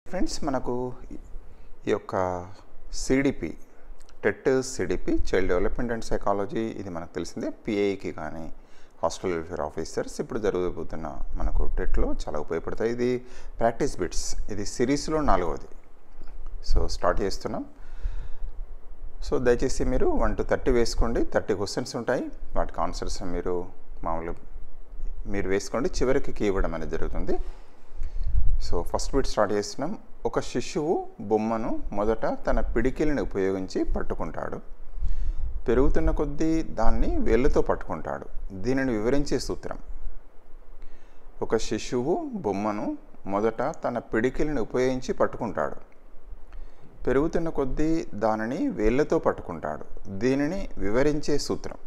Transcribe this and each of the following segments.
friends మనకు ఈ యొక్క CDP TET CDP child development and psychology ఇది మనకు తెలిసిందే పిఐకి కానీ హాస్టల్ వెల్ఫేర్ ఆఫీసర్స్ ఇప్పుడు జరగబోతున్న మనకు టెట్లో చాలా ఉపయోగపడతాయి ఇది ప్రాక్టీస్ బిట్స్ ఇది సిరీస్లో నాలుగవది సో స్టార్ట్ చేస్తున్నాం సో దయచేసి మీరు వన్ టు థర్టీ వేసుకోండి థర్టీ క్వశ్చన్స్ ఉంటాయి వాటికి ఆన్సర్స్ మీరు మామూలు మీరు వేసుకోండి చివరికి కీ ఇవ్వడం అనేది జరుగుతుంది సో ఫస్ట్ బిట్ స్టార్ట్ చేస్తున్నాం ఒక శిశువు బొమ్మను మొదట తన పిడికిలిని ఉపయోగించి పట్టుకుంటాడు పెరుగుతున్న కొద్దీ దాన్ని వేళ్ళతో పట్టుకుంటాడు దీనిని వివరించే సూత్రం ఒక శిశువు బొమ్మను మొదట తన పిడికిలిని ఉపయోగించి పట్టుకుంటాడు పెరుగుతున్న కొద్దీ దానిని వేళ్ళతో పట్టుకుంటాడు దీనిని వివరించే సూత్రం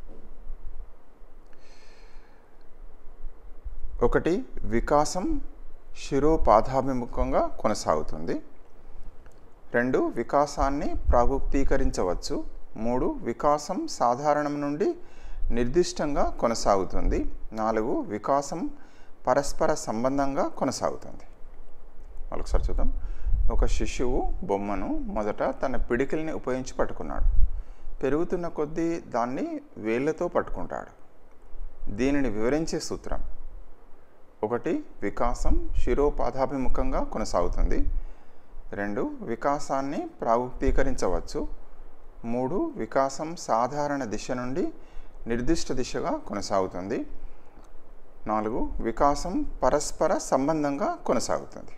ఒకటి వికాసం శిరోపాధాభిముఖంగా కొనసాగుతుంది రెండు వికాసాన్ని ప్రాగుక్తీకరించవచ్చు మూడు వికాసం సాధారణం నుండి నిర్దిష్టంగా కొనసాగుతుంది నాలుగు వికాసం పరస్పర సంబంధంగా కొనసాగుతుంది మరొకసారి చూద్దాం ఒక శిశువు బొమ్మను మొదట తన పిడికిల్ని ఉపయోగించి పట్టుకున్నాడు పెరుగుతున్న కొద్దీ దాన్ని వేళ్ళతో పట్టుకుంటాడు దీనిని వివరించే సూత్రం ఒకటి వికాసం శిరోపాధాభిముఖంగా కొనసాగుతుంది రెండు వికాసాన్ని ప్రాగుక్తీకరించవచ్చు మూడు వికాసం సాధారణ దిశ నుండి నిర్దిష్ట దిశగా కొనసాగుతుంది నాలుగు వికాసం పరస్పర సంబంధంగా కొనసాగుతుంది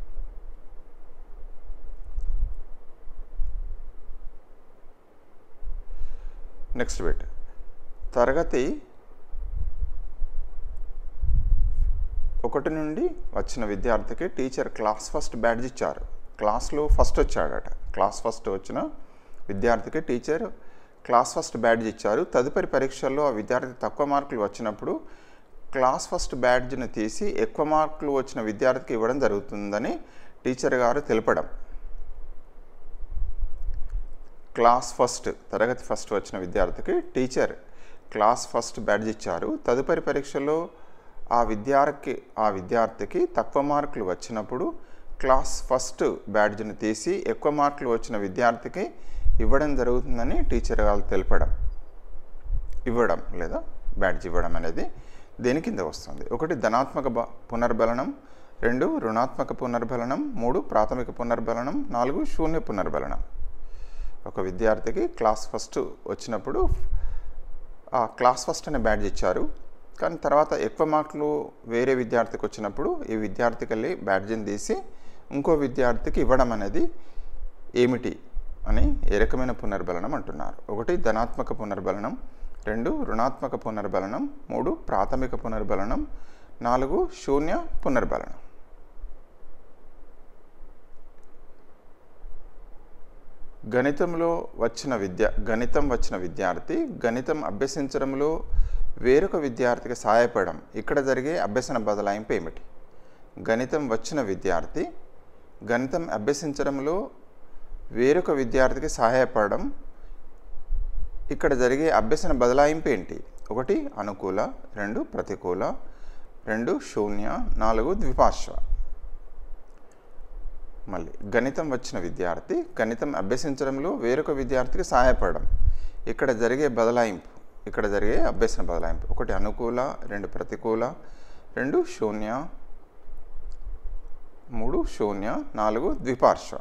నెక్స్ట్ బిట్ తరగతి ఒకటి నుండి వచ్చిన విద్యార్థికి టీచర్ క్లాస్ ఫస్ట్ బ్యాడ్జ్ ఇచ్చారు క్లాస్లో ఫస్ట్ వచ్చాడట క్లాస్ ఫస్ట్ వచ్చిన విద్యార్థికి టీచర్ క్లాస్ ఫస్ట్ బ్యాడ్జ్ ఇచ్చారు తదుపరి పరీక్షల్లో ఆ విద్యార్థి తక్కువ మార్కులు వచ్చినప్పుడు క్లాస్ ఫస్ట్ బ్యాడ్జ్ని తీసి ఎక్కువ మార్కులు వచ్చిన విద్యార్థికి ఇవ్వడం జరుగుతుందని టీచర్ గారు తెలపడం క్లాస్ ఫస్ట్ తరగతి ఫస్ట్ వచ్చిన విద్యార్థికి టీచర్ క్లాస్ ఫస్ట్ బ్యాడ్జ్ ఇచ్చారు తదుపరి పరీక్షలో ఆ విద్యార్థికి ఆ విద్యార్థికి తక్కువ మార్కులు వచ్చినప్పుడు క్లాస్ ఫస్ట్ బ్యాడ్జ్ని తీసి ఎక్కువ మార్కులు వచ్చిన విద్యార్థికి ఇవ్వడం జరుగుతుందని టీచర్ గారు తెలపడం ఇవ్వడం లేదా బ్యాడ్జ్ ఇవ్వడం అనేది దేని కింద వస్తుంది ఒకటి ధనాత్మక బ పునర్బలనం రెండు రుణాత్మక పునర్బలనం మూడు ప్రాథమిక పునర్బలనం నాలుగు శూన్య పునర్బలనం ఒక విద్యార్థికి క్లాస్ ఫస్ట్ వచ్చినప్పుడు ఆ క్లాస్ ఫస్ట్ అనే బ్యాడ్జ్ ఇచ్చారు కానీ తర్వాత ఎక్కువ మార్కులు వేరే విద్యార్థికి వచ్చినప్పుడు ఈ విద్యార్థికి వెళ్ళి బ్యాడ్జిని తీసి ఇంకో విద్యార్థికి ఇవ్వడం అనేది ఏమిటి అని ఏ రకమైన పునర్బలనం అంటున్నారు ఒకటి ధనాత్మక పునర్బలనం రెండు రుణాత్మక పునర్బలనం మూడు ప్రాథమిక పునర్బలనం నాలుగు శూన్య పునర్బలనం గణితంలో వచ్చిన విద్య గణితం వచ్చిన విద్యార్థి గణితం అభ్యసించడంలో వేరొక విద్యార్థికి సహాయపడడం ఇక్కడ జరిగే అభ్యసన బదలాయింపు ఏమిటి గణితం వచ్చిన విద్యార్థి గణితం అభ్యసించడంలో వేరొక విద్యార్థికి సహాయపడడం ఇక్కడ జరిగే అభ్యసన బదలాయింపు ఏంటి ఒకటి అనుకూల రెండు ప్రతికూల రెండు శూన్య నాలుగు ద్విపార్శ్వ మళ్ళీ గణితం వచ్చిన విద్యార్థి గణితం అభ్యసించడంలో వేరొక విద్యార్థికి సహాయపడడం ఇక్కడ జరిగే బదలాయింపు ఇక్కడ జరిగే అభ్యసన బదలాయింపు ఒకటి అనుకూల రెండు ప్రతికూల రెండు శూన్య మూడు శూన్య నాలుగు ద్విపార్శ్వ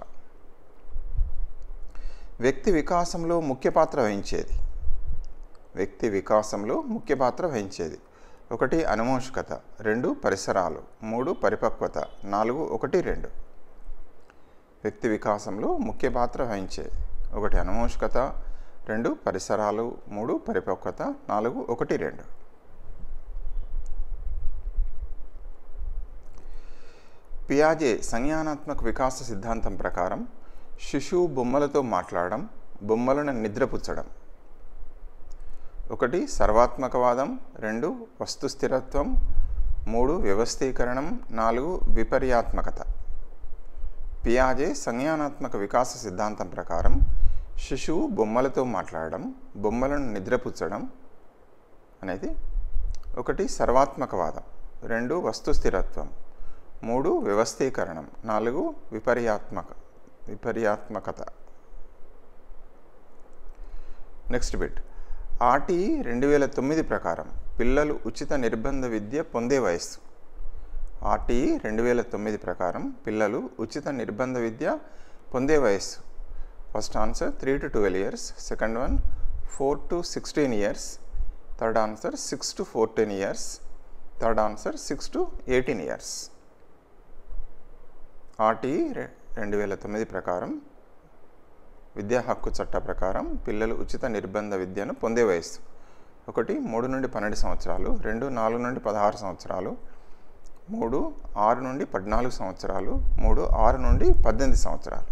వ్యక్తి వికాసంలో ముఖ్య పాత్ర వహించేది వ్యక్తి వికాసంలో ముఖ్య పాత్ర వహించేది ఒకటి అనుమోషకత రెండు పరిసరాలు మూడు పరిపక్వత నాలుగు ఒకటి రెండు వ్యక్తి వికాసంలో ముఖ్య పాత్ర వహించేది ఒకటి అనుమోషకత రెండు పరిసరాలు మూడు పరిపక్వత నాలుగు ఒకటి రెండు పియాజే సంజ్ఞానాత్మక వికాస సిద్ధాంతం ప్రకారం శిశువు బొమ్మలతో మాట్లాడడం బొమ్మలను నిద్రపుచ్చడం ఒకటి సర్వాత్మకవాదం రెండు వస్తు స్థిరత్వం మూడు వ్యవస్థీకరణం నాలుగు విపర్యాత్మకత పియాజే సంజ్ఞానాత్మక వికాస సిద్ధాంతం ప్రకారం శిశువు బొమ్మలతో మాట్లాడడం బొమ్మలను నిద్రపుచ్చడం అనేది ఒకటి సర్వాత్మకవాదం రెండు వస్తు స్థిరత్వం మూడు వ్యవస్థీకరణం నాలుగు విపర్యాత్మక విపర్యాత్మకత నెక్స్ట్ బిట్ ఆర్టీ రెండు వేల తొమ్మిది ప్రకారం పిల్లలు ఉచిత నిర్బంధ విద్య పొందే వయస్సు ఆర్టీ రెండు వేల తొమ్మిది ప్రకారం పిల్లలు ఉచిత నిర్బంధ విద్య పొందే వయస్సు first answer three to twelve years second one four to sixteen years third answer six to fourteen years third answer six to eighteen years RT రెండు వేల తొమ్మిది ప్రకారం విద్యా హక్కు చట్ట ప్రకారం పిల్లలు ఉచిత నిర్బంధ విద్యను పొందే వయస్సు ఒకటి మూడు నుండి పన్నెండు సంవత్సరాలు రెండు నాలుగు నుండి పదహారు సంవత్సరాలు మూడు ఆరు నుండి పద్నాలుగు సంవత్సరాలు మూడు ఆరు నుండి పద్దెనిమిది సంవత్సరాలు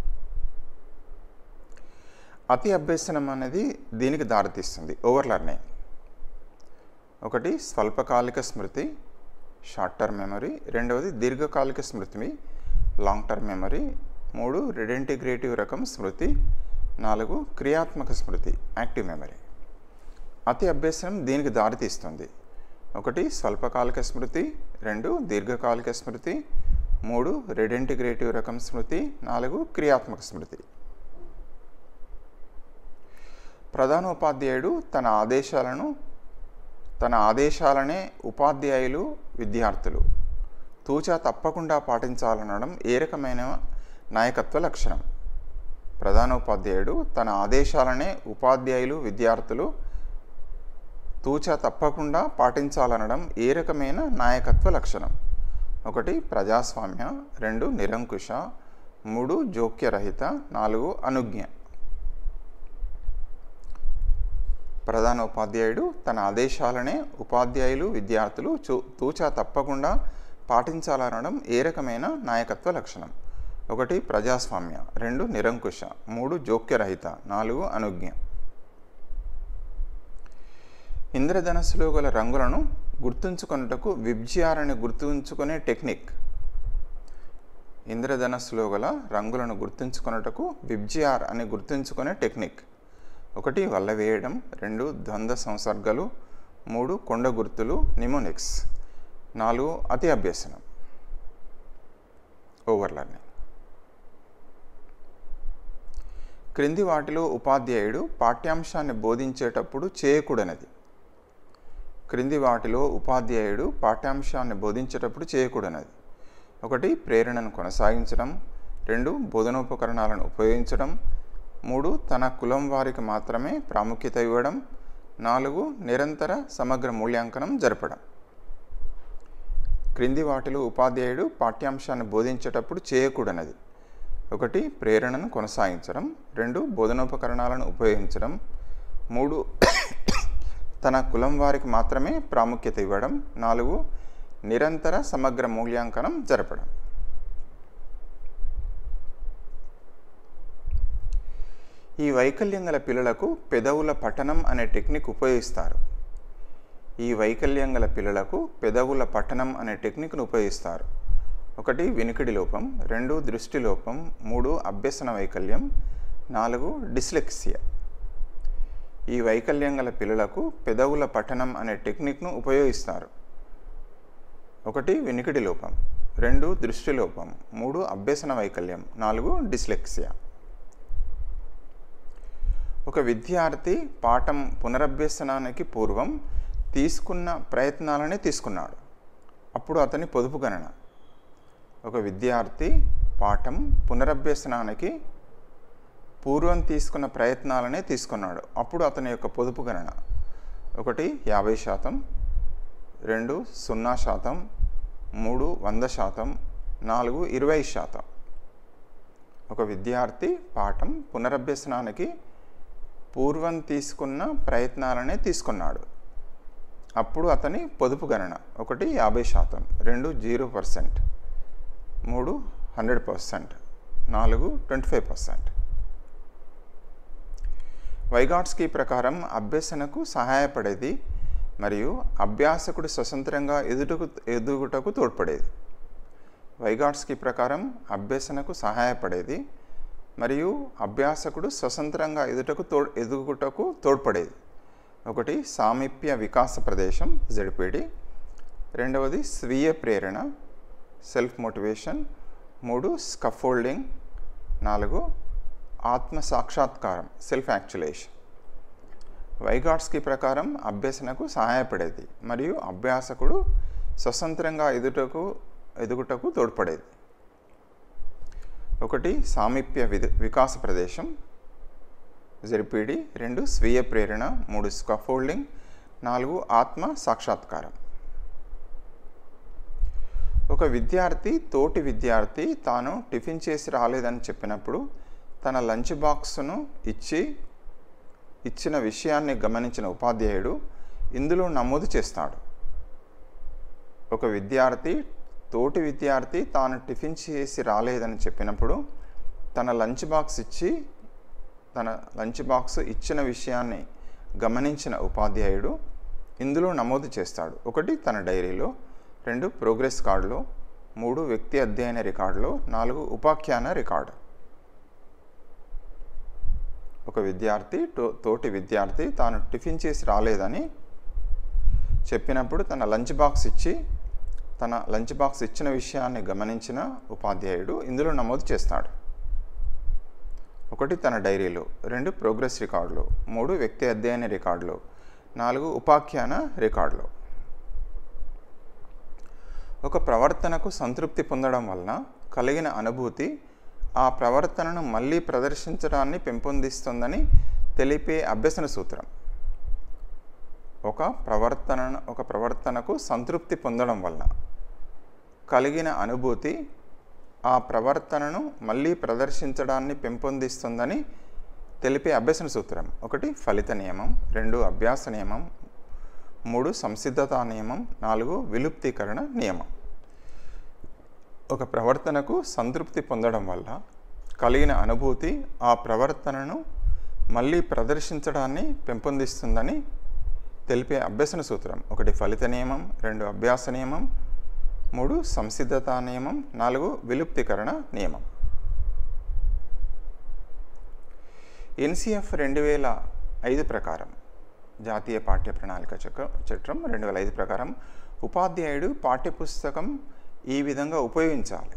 అతి అభ్యసనం అనేది దీనికి దారితీస్తుంది ఓవర్ లెర్నింగ్ ఒకటి స్వల్పకాలిక స్మృతి షార్ట్ టర్మ్ మెమరీ రెండవది దీర్ఘకాలిక స్మృతి లాంగ్ టర్మ్ మెమరీ మూడు రెడెంటిగ్రేటివ్ రకం స్మృతి నాలుగు క్రియాత్మక స్మృతి యాక్టివ్ మెమరీ అతి అభ్యసనం దీనికి దారితీస్తుంది ఒకటి స్వల్పకాలిక స్మృతి రెండు దీర్ఘకాలిక స్మృతి మూడు రెడెంటిగ్రేటివ్ రకం స్మృతి నాలుగు క్రియాత్మక స్మృతి ప్రధానోపాధ్యాయుడు తన ఆదేశాలను తన ఆదేశాలనే ఉపాధ్యాయులు విద్యార్థులు తూచా తప్పకుండా పాటించాలనడం ఏ రకమైన నాయకత్వ లక్షణం ప్రధానోపాధ్యాయుడు తన ఆదేశాలనే ఉపాధ్యాయులు విద్యార్థులు తూచా తప్పకుండా పాటించాలనడం ఏ రకమైన నాయకత్వ లక్షణం ఒకటి ప్రజాస్వామ్య రెండు నిరంకుశ మూడు జోక్యరహిత నాలుగు అనుజ్ఞ ప్రధాన ఉపాధ్యాయుడు తన ఆదేశాలనే ఉపాధ్యాయులు విద్యార్థులు చూ తూచా తప్పకుండా పాటించాలనడం ఏ రకమైన నాయకత్వ లక్షణం ఒకటి ప్రజాస్వామ్య రెండు నిరంకుశ మూడు జోక్యరహిత నాలుగు అనుజ్ఞ ఇంద్రధనస్సులో గల రంగులను గుర్తుంచుకొనుటకు విబ్జిఆర్ అని గుర్తుంచుకునే టెక్నిక్ ఇంద్రధనస్సులో గల రంగులను గుర్తుంచుకొనుటకు విబ్జిఆర్ అని గుర్తుంచుకునే టెక్నిక్ ఒకటి వల్ల వేయడం రెండు ద్వంద్వ సంసర్గలు మూడు కొండ గుర్తులు నిమోనిక్స్ నాలుగు అతి అభ్యసనం ఓవర్ లెర్నింగ్ క్రింది వాటిలో ఉపాధ్యాయుడు పాఠ్యాంశాన్ని బోధించేటప్పుడు చేయకూడనిది క్రింది వాటిలో ఉపాధ్యాయుడు పాఠ్యాంశాన్ని బోధించేటప్పుడు చేయకూడనిది ఒకటి ప్రేరణను కొనసాగించడం రెండు బోధనోపకరణాలను ఉపయోగించడం మూడు తన కులం వారికి మాత్రమే ప్రాముఖ్యత ఇవ్వడం నాలుగు నిరంతర సమగ్ర మూల్యాంకనం జరపడం క్రింది వాటిలో ఉపాధ్యాయుడు పాఠ్యాంశాన్ని బోధించేటప్పుడు చేయకూడనిది ఒకటి ప్రేరణను కొనసాగించడం రెండు బోధనోపకరణాలను ఉపయోగించడం మూడు తన కులం వారికి మాత్రమే ప్రాముఖ్యత ఇవ్వడం నాలుగు నిరంతర సమగ్ర మూల్యాంకనం జరపడం ఈ వైకల్యం గల పిల్లలకు పెదవుల పఠనం అనే టెక్నిక్ ఉపయోగిస్తారు ఈ వైకల్యం గల పిల్లలకు పెదవుల పఠనం అనే టెక్నిక్ను ఉపయోగిస్తారు ఒకటి వినికిడి లోపం రెండు దృష్టి లోపం మూడు అభ్యసన వైకల్యం నాలుగు డిస్లెక్సియా ఈ వైకల్యం గల పిల్లలకు పెదవుల పఠనం అనే టెక్నిక్ను ఉపయోగిస్తారు ఒకటి వినికిడి లోపం రెండు దృష్టి లోపం మూడు అభ్యసన వైకల్యం నాలుగు డిస్లెక్సియా ఒక విద్యార్థి పాఠం పునరభ్యసనానికి పూర్వం తీసుకున్న ప్రయత్నాలనే తీసుకున్నాడు అప్పుడు అతని పొదుపు గణన ఒక విద్యార్థి పాఠం పునరభ్యసనానికి పూర్వం తీసుకున్న ప్రయత్నాలనే తీసుకున్నాడు అప్పుడు అతని యొక్క పొదుపు గణన ఒకటి యాభై శాతం రెండు సున్నా శాతం మూడు వంద శాతం నాలుగు ఇరవై శాతం ఒక విద్యార్థి పాఠం పునరభ్యసనానికి పూర్వం తీసుకున్న ప్రయత్నాలనే తీసుకున్నాడు అప్పుడు అతని పొదుపు గణన ఒకటి యాభై శాతం రెండు జీరో పర్సెంట్ మూడు హండ్రెడ్ పర్సెంట్ నాలుగు ట్వంటీ ఫైవ్ పర్సెంట్ వైగాట్స్కీ ప్రకారం అభ్యసనకు సహాయపడేది మరియు అభ్యాసకుడు స్వతంత్రంగా ఎదుటకు ఎదుగుటకు తోడ్పడేది వైగాట్స్కీ ప్రకారం అభ్యసనకు సహాయపడేది మరియు అభ్యాసకుడు స్వతంత్రంగా ఎదుటకు తో ఎదుగుటకు తోడ్పడేది ఒకటి సామీప్య వికాస ప్రదేశం జడిపిడి రెండవది స్వీయ ప్రేరణ సెల్ఫ్ మోటివేషన్ మూడు స్కఫోల్డింగ్ నాలుగు ఆత్మ సాక్షాత్కారం సెల్ఫ్ యాక్చులేషన్ వైగాట్స్కి ప్రకారం అభ్యసనకు సహాయపడేది మరియు అభ్యాసకుడు స్వతంత్రంగా ఎదుటకు ఎదుగుటకు తోడ్పడేది ఒకటి సామీప్య విధ వికాస ప్రదేశం జరిపిడి రెండు స్వీయ ప్రేరణ మూడు స్కఫోల్డింగ్ నాలుగు ఆత్మ సాక్షాత్కారం ఒక విద్యార్థి తోటి విద్యార్థి తాను టిఫిన్ చేసి రాలేదని చెప్పినప్పుడు తన లంచ్ బాక్స్ను ఇచ్చి ఇచ్చిన విషయాన్ని గమనించిన ఉపాధ్యాయుడు ఇందులో నమోదు చేస్తాడు ఒక విద్యార్థి తోటి విద్యార్థి తాను టిఫిన్ చేసి రాలేదని చెప్పినప్పుడు తన లంచ్ బాక్స్ ఇచ్చి తన లంచ్ బాక్స్ ఇచ్చిన విషయాన్ని గమనించిన ఉపాధ్యాయుడు ఇందులో నమోదు చేస్తాడు ఒకటి తన డైరీలో రెండు ప్రోగ్రెస్ కార్డులో మూడు వ్యక్తి అధ్యయన రికార్డులో నాలుగు ఉపాఖ్యాన రికార్డు ఒక విద్యార్థి తో తోటి విద్యార్థి తాను టిఫిన్ చేసి రాలేదని చెప్పినప్పుడు తన లంచ్ బాక్స్ ఇచ్చి తన లంచ్ బాక్స్ ఇచ్చిన విషయాన్ని గమనించిన ఉపాధ్యాయుడు ఇందులో నమోదు చేస్తాడు ఒకటి తన డైరీలో రెండు ప్రోగ్రెస్ రికార్డులు మూడు వ్యక్తి అధ్యయన రికార్డులు నాలుగు ఉపాఖ్యాన రికార్డులు ఒక ప్రవర్తనకు సంతృప్తి పొందడం వలన కలిగిన అనుభూతి ఆ ప్రవర్తనను మళ్ళీ ప్రదర్శించడాన్ని పెంపొందిస్తుందని తెలిపే అభ్యసన సూత్రం ఒక ప్రవర్తన ఒక ప్రవర్తనకు సంతృప్తి పొందడం వలన కలిగిన అనుభూతి ఆ ప్రవర్తనను మళ్ళీ ప్రదర్శించడాన్ని పెంపొందిస్తుందని తెలిపే అభ్యసన సూత్రం ఒకటి ఫలిత నియమం రెండు అభ్యాస నియమం మూడు సంసిద్ధతా నియమం నాలుగు విలుప్తీకరణ నియమం ఒక ప్రవర్తనకు సంతృప్తి పొందడం వల్ల కలిగిన అనుభూతి ఆ ప్రవర్తనను మళ్ళీ ప్రదర్శించడాన్ని పెంపొందిస్తుందని తెలిపే అభ్యసన సూత్రం ఒకటి ఫలిత నియమం రెండు అభ్యాస నియమం మూడు సంసిద్ధతా నియమం నాలుగు విలుప్తీకరణ నియమం ఎన్సిఎఫ్ రెండు వేల ఐదు ప్రకారం జాతీయ పాఠ్య ప్రణాళిక చక్ర చట్టం రెండు వేల ఐదు ప్రకారం ఉపాధ్యాయుడు పాఠ్యపుస్తకం ఈ విధంగా ఉపయోగించాలి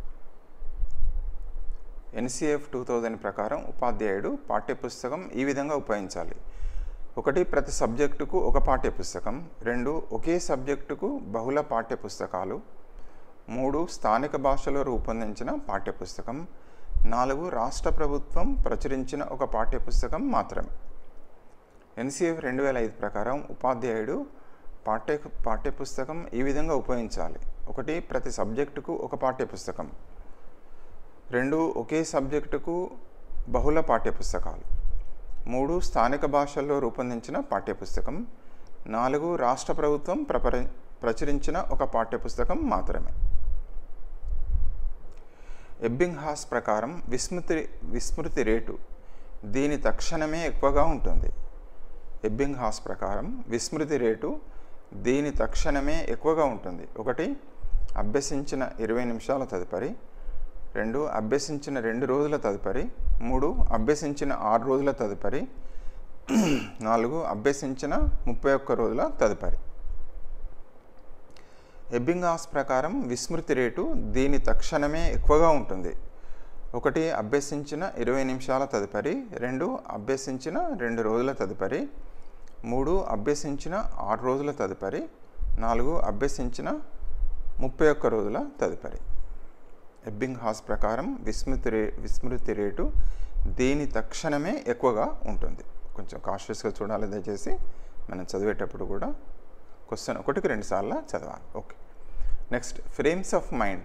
ఎన్సిఎఫ్ టూ థౌజండ్ ప్రకారం ఉపాధ్యాయుడు పాఠ్యపుస్తకం ఈ విధంగా ఉపయోగించాలి ఒకటి ప్రతి సబ్జెక్టుకు ఒక పాఠ్యపుస్తకం రెండు ఒకే సబ్జెక్టుకు బహుళ పాఠ్యపుస్తకాలు మూడు స్థానిక భాషలో రూపొందించిన పాఠ్యపుస్తకం నాలుగు రాష్ట్ర ప్రభుత్వం ప్రచురించిన ఒక పాఠ్యపుస్తకం మాత్రమే ఎన్సిఎఫ్ రెండు వేల ఐదు ప్రకారం ఉపాధ్యాయుడు పాఠ్య పాఠ్యపుస్తకం ఈ విధంగా ఉపయోగించాలి ఒకటి ప్రతి సబ్జెక్టుకు ఒక పాఠ్యపుస్తకం రెండు ఒకే సబ్జెక్టుకు బహుళ పాఠ్యపుస్తకాలు మూడు స్థానిక భాషల్లో రూపొందించిన పాఠ్యపుస్తకం నాలుగు రాష్ట్ర ప్రభుత్వం ప్రపర ప్రచురించిన ఒక పాఠ్యపుస్తకం మాత్రమే ఎబ్బింగ్ హాస్ ప్రకారం విస్మృతి విస్మృతి రేటు దీని తక్షణమే ఎక్కువగా ఉంటుంది ఎబ్బింగ్ హాస్ ప్రకారం విస్మృతి రేటు దీని తక్షణమే ఎక్కువగా ఉంటుంది ఒకటి అభ్యసించిన ఇరవై నిమిషాల తదుపరి రెండు అభ్యసించిన రెండు రోజుల తదుపరి మూడు అభ్యసించిన ఆరు రోజుల తదుపరి నాలుగు అభ్యసించిన ముప్పై ఒక్క రోజుల తదుపరి ఎబ్బింగాస్ ప్రకారం విస్మృతి రేటు దీని తక్షణమే ఎక్కువగా ఉంటుంది ఒకటి అభ్యసించిన ఇరవై నిమిషాల తదుపరి రెండు అభ్యసించిన రెండు రోజుల తదుపరి మూడు అభ్యసించిన ఆరు రోజుల తదుపరి నాలుగు అభ్యసించిన ముప్పై ఒక్క రోజుల తదుపరి ఎబ్బింగ్ హాస్ ప్రకారం విస్మృతి రే విస్మృతి రేటు దీని తక్షణమే ఎక్కువగా ఉంటుంది కొంచెం కాన్షియస్గా చూడాలి దయచేసి మనం చదివేటప్పుడు కూడా క్వశ్చన్ ఒకటికి రెండు సార్లు చదవాలి okay next frames of mind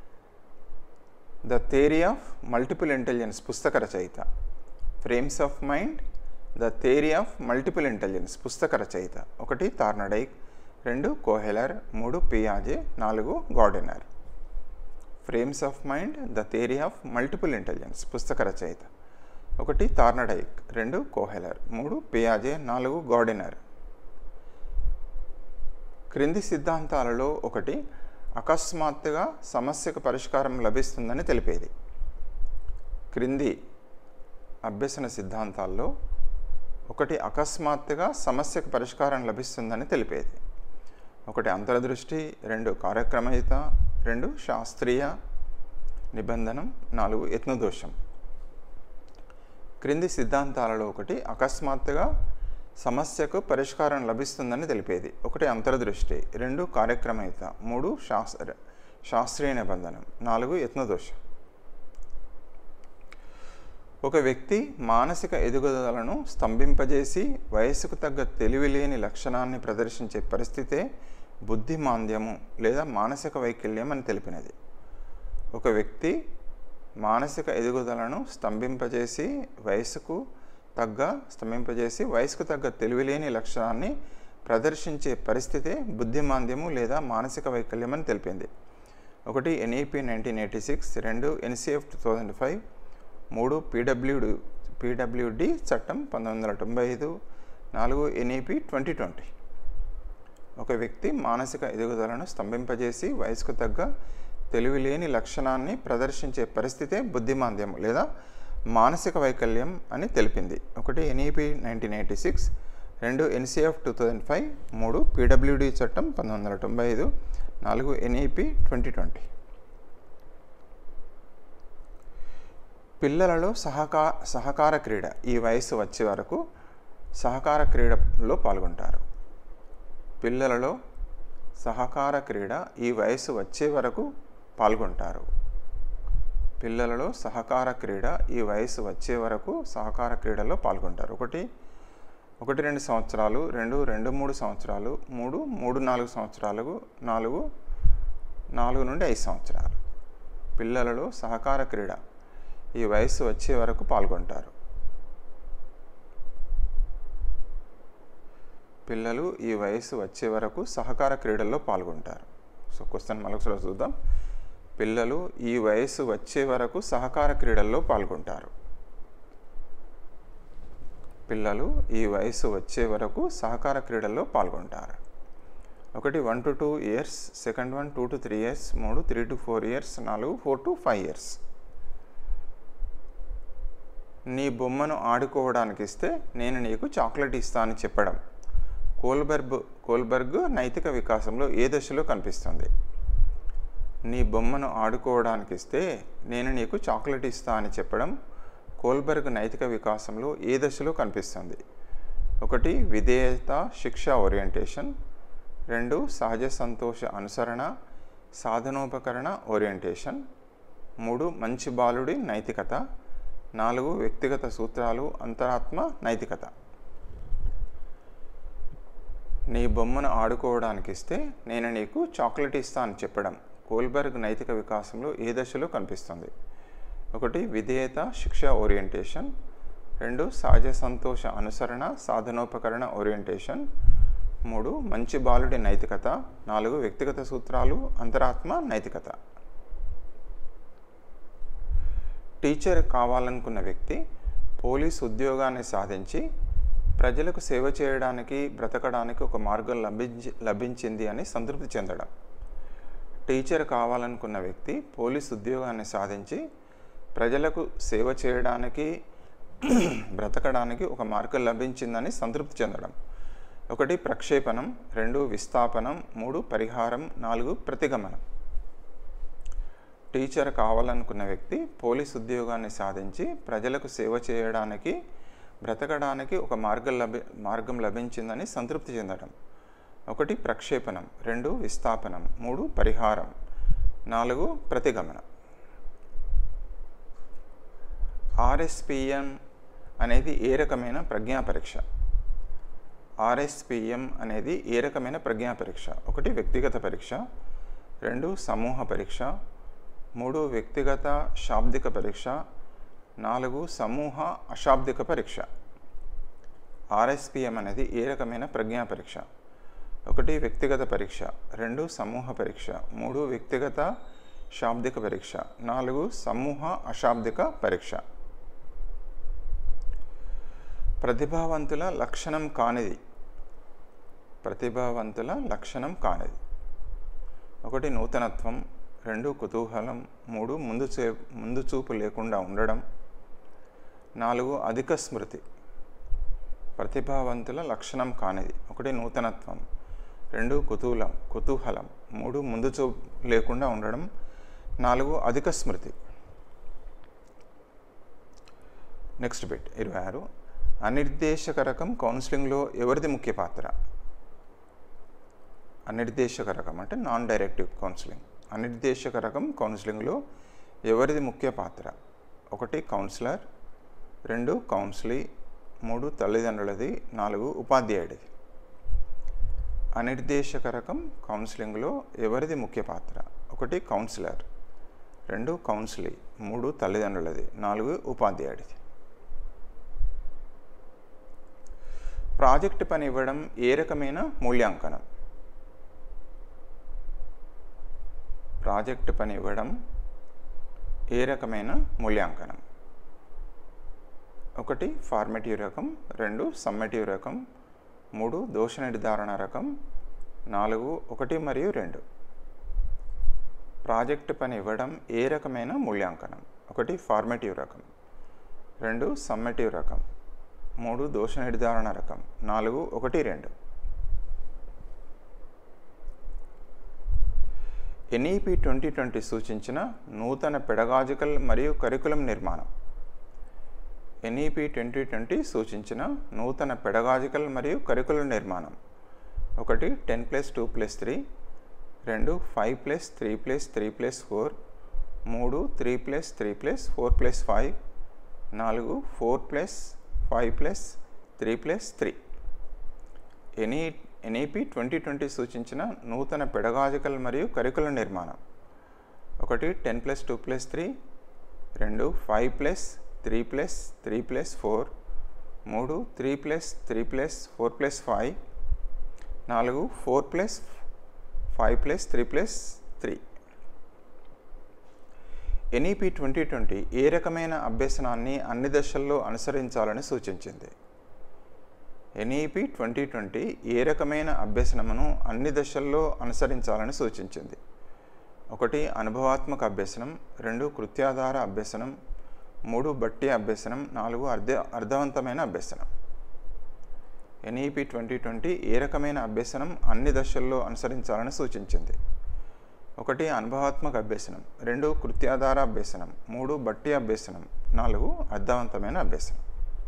the theory of multiple intelligence పుస్తక రచయిత frames of mind the theory of multiple intelligence పుస్తక రచయిత ఒకటి తార్నడైక్ రెండు కోహెలర్ మూడు పియాజే నాలుగు Gardner frames of mind the theory of multiple intelligence పుస్తక రచయిత ఒకటి తార్నడైక్ రెండు కోహెలర్ మూడు పియాజే నాలుగు గార్డెనర్ క్రింది సిద్ధాంతాలలో ఒకటి అకస్మాత్తుగా సమస్యకు పరిష్కారం లభిస్తుందని తెలిపేది క్రింది అభ్యసన సిద్ధాంతాల్లో ఒకటి అకస్మాత్తుగా సమస్యకు పరిష్కారం లభిస్తుందని తెలిపేది ఒకటి అంతర్దృష్టి రెండు కార్యక్రమహిత రెండు శాస్త్రీయ నిబంధనం నాలుగు యత్నదోషం క్రింది సిద్ధాంతాలలో ఒకటి అకస్మాత్తుగా సమస్యకు పరిష్కారం లభిస్తుందని తెలిపేది ఒకటి అంతర్దృష్టి రెండు కార్యక్రమయుత మూడు శాస్త్ర శాస్త్రీయ నిబంధనం నాలుగు యత్నదోషం ఒక వ్యక్తి మానసిక ఎదుగుదలను స్తంభింపజేసి వయస్సుకు తగ్గ తెలివిలేని లక్షణాన్ని ప్రదర్శించే పరిస్థితే బుద్ధిమాంద్యము లేదా మానసిక వైకల్యం అని తెలిపినది ఒక వ్యక్తి మానసిక ఎదుగుదలను స్తంభింపజేసి వయసుకు తగ్గ స్తంభింపజేసి వయసుకు తగ్గ తెలివిలేని లక్షణాన్ని ప్రదర్శించే పరిస్థితే బుద్ధిమాంద్యము లేదా మానసిక వైకల్యం అని తెలిపింది ఒకటి ఎన్ఈపి నైన్టీన్ ఎయిటీ సిక్స్ రెండు ఎన్సిఎఫ్ టూ థౌజండ్ ఫైవ్ మూడు పీడబ్ల్యూడి పీడబ్ల్యూడి చట్టం పంతొమ్మిది వందల తొంభై ఐదు నాలుగు ఎన్ఈపి ట్వంటీ ట్వంటీ ఒక వ్యక్తి మానసిక ఎదుగుదలను స్తంభింపజేసి వయసుకు తగ్గ తెలివిలేని లక్షణాన్ని ప్రదర్శించే పరిస్థితే బుద్ధిమాంద్యం లేదా మానసిక వైకల్యం అని తెలిపింది ఒకటి ఎన్ఈపి నైన్టీన్ ఎయిటీ సిక్స్ రెండు ఎన్సిఎఫ్ టూ థౌజండ్ ఫైవ్ మూడు పీడబ్ల్యూడి చట్టం పంతొమ్మిది వందల తొంభై ఐదు నాలుగు ఎన్ఈపి ట్వంటీ ట్వంటీ పిల్లలలో సహకా సహకార క్రీడ ఈ వయసు వచ్చే వరకు సహకార క్రీడలో పాల్గొంటారు పిల్లలలో సహకార క్రీడ ఈ వయసు వచ్చే వరకు పాల్గొంటారు పిల్లలలో సహకార క్రీడ ఈ వయసు వచ్చే వరకు సహకార క్రీడలో పాల్గొంటారు ఒకటి ఒకటి రెండు సంవత్సరాలు రెండు రెండు మూడు సంవత్సరాలు మూడు మూడు నాలుగు సంవత్సరాలకు నాలుగు నాలుగు నుండి ఐదు సంవత్సరాలు పిల్లలలో సహకార క్రీడ ఈ వయసు వచ్చే వరకు పాల్గొంటారు పిల్లలు ఈ వయసు వచ్చే వరకు సహకార క్రీడల్లో పాల్గొంటారు సో క్వశ్చన్ మరొకసారి చూద్దాం పిల్లలు ఈ వయసు వచ్చే వరకు సహకార క్రీడల్లో పాల్గొంటారు పిల్లలు ఈ వయసు వచ్చే వరకు సహకార క్రీడల్లో పాల్గొంటారు ఒకటి one to two years second one two to three years మూడు త్రీ టు ఫోర్ ఇయర్స్ నాలుగు ఫోర్ టు ఫైవ్ ఇయర్స్ నీ బొమ్మను ఆడుకోవడానికి ఇస్తే నేను నీకు చాక్లెట్ ఇస్తానని చెప్పడం కోల్బర్గ్ కోల్బర్గ్ నైతిక వికాసంలో ఏ దశలో కనిపిస్తుంది నీ బొమ్మను ఆడుకోవడానికి ఇస్తే నేను నీకు చాక్లెట్ ఇస్తా అని చెప్పడం కోల్బర్గ్ నైతిక వికాసంలో ఏ దశలో కనిపిస్తుంది ఒకటి విధేయత శిక్ష ఓరియంటేషన్ రెండు సహజ సంతోష అనుసరణ సాధనోపకరణ ఓరియంటేషన్ మూడు మంచి బాలుడి నైతికత నాలుగు వ్యక్తిగత సూత్రాలు అంతరాత్మ నైతికత నీ బొమ్మను ఆడుకోవడానికి ఇస్తే నేను నీకు చాక్లెట్ ఇస్తా అని చెప్పడం కోల్బర్గ్ నైతిక వికాసంలో ఏ దశలో కనిపిస్తుంది ఒకటి విధేయత శిక్ష ఓరియంటేషన్ రెండు సహజ సంతోష అనుసరణ సాధనోపకరణ ఓరియంటేషన్ మూడు మంచి బాలుడి నైతికత నాలుగు వ్యక్తిగత సూత్రాలు అంతరాత్మ నైతికత టీచర్ కావాలనుకున్న వ్యక్తి పోలీస్ ఉద్యోగాన్ని సాధించి ప్రజలకు సేవ చేయడానికి బ్రతకడానికి ఒక మార్గం లభించి లభించింది అని సంతృప్తి చెందడం టీచర్ కావాలనుకున్న వ్యక్తి పోలీస్ ఉద్యోగాన్ని సాధించి ప్రజలకు సేవ చేయడానికి బ్రతకడానికి ఒక మార్గం లభించిందని సంతృప్తి చెందడం ఒకటి ప్రక్షేపణం రెండు విస్థాపనం మూడు పరిహారం నాలుగు ప్రతిగమనం టీచర్ కావాలనుకున్న వ్యక్తి పోలీస్ ఉద్యోగాన్ని సాధించి ప్రజలకు సేవ చేయడానికి బ్రతకడానికి ఒక మార్గం లభి మార్గం లభించిందని సంతృప్తి చెందడం ఒకటి ప్రక్షేపణం రెండు విస్థాపనం మూడు పరిహారం నాలుగు ప్రతిగమనం ఆర్ఎస్పిఎం అనేది ఏ రకమైన ప్రజ్ఞా పరీక్ష ఆర్ఎస్పిఎం అనేది ఏ రకమైన ప్రజ్ఞా పరీక్ష ఒకటి వ్యక్తిగత పరీక్ష రెండు సమూహ పరీక్ష మూడు వ్యక్తిగత శాబ్దిక పరీక్ష నాలుగు సమూహ అశాబ్దిక పరీక్ష ఆర్ఎస్పిఎం అనేది ఏ రకమైన ప్రజ్ఞా పరీక్ష ఒకటి వ్యక్తిగత పరీక్ష రెండు సమూహ పరీక్ష మూడు వ్యక్తిగత శాబ్దిక పరీక్ష నాలుగు సమూహ అశాబ్దిక పరీక్ష ప్రతిభావంతుల లక్షణం కానిది ప్రతిభావంతుల లక్షణం కానిది ఒకటి నూతనత్వం రెండు కుతూహలం మూడు ముందు చే ముందు చూపు లేకుండా ఉండడం నాలుగు అధిక స్మృతి ప్రతిభావంతుల లక్షణం కానిది ఒకటి నూతనత్వం రెండు కుతూహలం కుతూహలం మూడు ముందు చూపు లేకుండా ఉండడం నాలుగు అధిక స్మృతి నెక్స్ట్ బిట్ ఇరవై ఆరు అనిర్దేశక రకం కౌన్సిలింగ్లో ఎవరిది ముఖ్య పాత్ర అనిర్దేశక రకం అంటే నాన్ డైరెక్టివ్ కౌన్సిలింగ్ అనిర్దేశక రకం కౌన్సిలింగ్లో ఎవరిది ముఖ్య పాత్ర ఒకటి కౌన్సిలర్ రెండు కౌన్సిలీ మూడు తల్లిదండ్రులది నాలుగు ఉపాధ్యాయుడిది అనిర్దేశక రకం కౌన్సిలింగ్లో ఎవరిది ముఖ్య పాత్ర ఒకటి కౌన్సిలర్ రెండు కౌన్సిలీ మూడు తల్లిదండ్రులది నాలుగు ఉపాధ్యాయుడిది ప్రాజెక్ట్ పని ఇవ్వడం ఏ రకమైన మూల్యాంకనం ప్రాజెక్ట్ పని ఇవ్వడం ఏ రకమైన మూల్యాంకనం ఒకటి ఫార్మేటివ్ రకం రెండు సమ్మేటివ్ రకం మూడు దోష నిర్ధారణ రకం నాలుగు ఒకటి మరియు రెండు ప్రాజెక్ట్ పని ఇవ్వడం ఏ రకమైన మూల్యాంకనం ఒకటి ఫార్మేటివ్ రకం రెండు సమ్మేటివ్ రకం మూడు దోష నిర్ధారణ రకం నాలుగు ఒకటి రెండు ఎన్ఈపి ట్వంటీ ట్వంటీ సూచించిన నూతన పెడగాజికల్ మరియు కరికులం నిర్మాణం ఎన్ఈపి ట్వంటీ ట్వంటీ సూచించిన నూతన పెడగాజికల్ మరియు కరికులం నిర్మాణం ఒకటి ten plus two plus three రెండు five plus three plus three plus four మూడు three plus three plus four plus five నాలుగు four plus five plus three plus three any NEP twenty twenty సూచించిన నూతన pedagogical మరియు curricular నిర్మాణం ఒకటి ten plus two plus three రెండు five plus three plus three plus four మూడు three plus three plus four plus five నాలుగు four plus five plus three plus three NEP twenty twenty ఏ రకమైన అభ్యసనాన్ని అన్ని దశల్లో అనుసరించాలని సూచించింది ఎన్ఈపి ట్వంటీ ట్వంటీ ఏ రకమైన అభ్యసనమును అన్ని దశల్లో అనుసరించాలని సూచించింది ఒకటి అనుభవాత్మక అభ్యసనం రెండు కృత్యాధార అభ్యసనం మూడు బట్టి అభ్యసనం నాలుగు అర్థ అర్థవంతమైన అభ్యసనం ఎన్ఈపి ట్వంటీ ట్వంటీ ఏ రకమైన అభ్యసనం అన్ని దశల్లో అనుసరించాలని సూచించింది ఒకటి అనుభవాత్మక అభ్యసనం రెండు కృత్యాధార అభ్యసనం మూడు బట్టి అభ్యసనం నాలుగు అర్థవంతమైన అభ్యసనం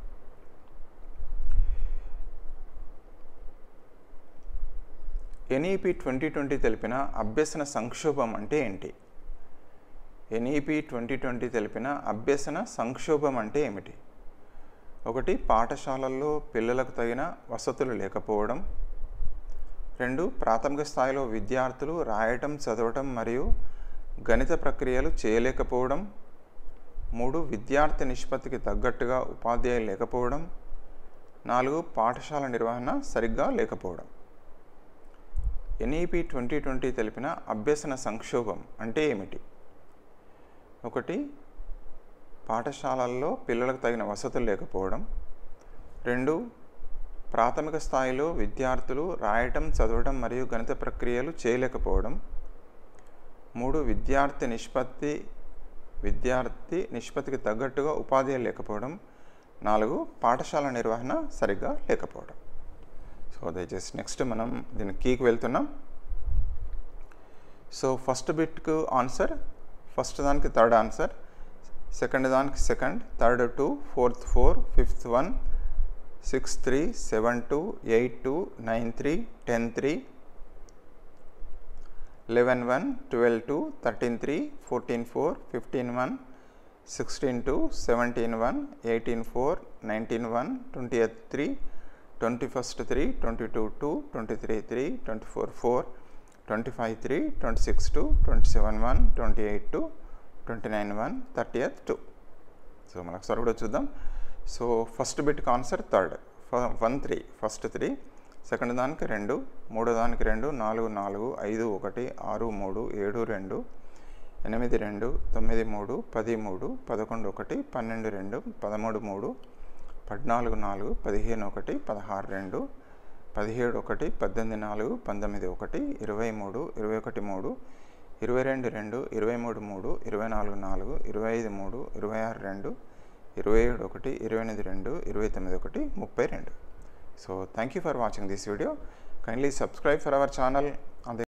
ఎన్ఈపి ట్వంటీ ట్వంటీ తెలిపిన అభ్యసన సంక్షోభం అంటే ఏంటి ఎన్ఈపి ట్వంటీ ట్వంటీ తెలిపిన అభ్యసన సంక్షోభం అంటే ఏమిటి ఒకటి పాఠశాలల్లో పిల్లలకు తగిన వసతులు లేకపోవడం రెండు ప్రాథమిక స్థాయిలో విద్యార్థులు రాయటం చదవటం మరియు గణిత ప్రక్రియలు చేయలేకపోవడం మూడు విద్యార్థి నిష్పత్తికి తగ్గట్టుగా ఉపాధ్యాయులు లేకపోవడం నాలుగు పాఠశాల నిర్వహణ సరిగ్గా లేకపోవడం ఎన్ఈపి ట్వంటీ ట్వంటీ తెలిపిన అభ్యసన సంక్షోభం అంటే ఏమిటి ఒకటి పాఠశాలల్లో పిల్లలకు తగిన వసతులు లేకపోవడం రెండు ప్రాథమిక స్థాయిలో విద్యార్థులు రాయటం చదవడం మరియు గణిత ప్రక్రియలు చేయలేకపోవడం మూడు విద్యార్థి నిష్పత్తి విద్యార్థి నిష్పత్తికి తగ్గట్టుగా ఉపాధ్యాయులు లేకపోవడం నాలుగు పాఠశాల నిర్వహణ సరిగ్గా లేకపోవడం సో దయచేసి నెక్స్ట్ మనం దీని కీకి వెళ్తున్నాం సో ఫస్ట్ బిట్కు ఆన్సర్ ఫస్ట్ దానికి థర్డ్ ఆన్సర్ సెకండ్ దానికి second third two fourth four fifth one six three seven two eight two nine three ten three eleven one twelve two thirteen three fourteen four fifteen one sixteen two seventeen one eighteen four nineteen one twenty eighth three twenty first three twenty two two twenty three three twenty four four twenty five three twenty six two twenty seven one twenty eight two twenty nine one thirty eighth two so మనకు sir కూడా చూద్దాం so first బిట్కి answer third one three first three second దానికి రెండు మూడో దానికి రెండు నాలుగు నాలుగు ఐదు ఒకటి ఆరు మూడు ఏడు రెండు ఎనిమిది రెండు తొమ్మిది మూడు పది మూడు పదకొండు ఒకటి పన్నెండు రెండు పదమూడు మూడు పద్నాలుగు నాలుగు పదిహేను ఒకటి పదహారు రెండు పదిహేడు ఒకటి పద్దెనిమిది నాలుగు పంతొమ్మిది ఒకటి ఇరవై మూడు ఇరవై ఒకటి మూడు ఇరవై రెండు రెండు ఇరవై మూడు మూడు ఇరవై నాలుగు నాలుగు ఇరవై ఐదు మూడు ఇరవై ఆరు రెండు ఇరవై ఏడు ఒకటి ఇరవై ఎనిమిది రెండు ఇరవై తొమ్మిది ఒకటి ముప్పై రెండు so thank you for watching this video kindly subscribe for our channel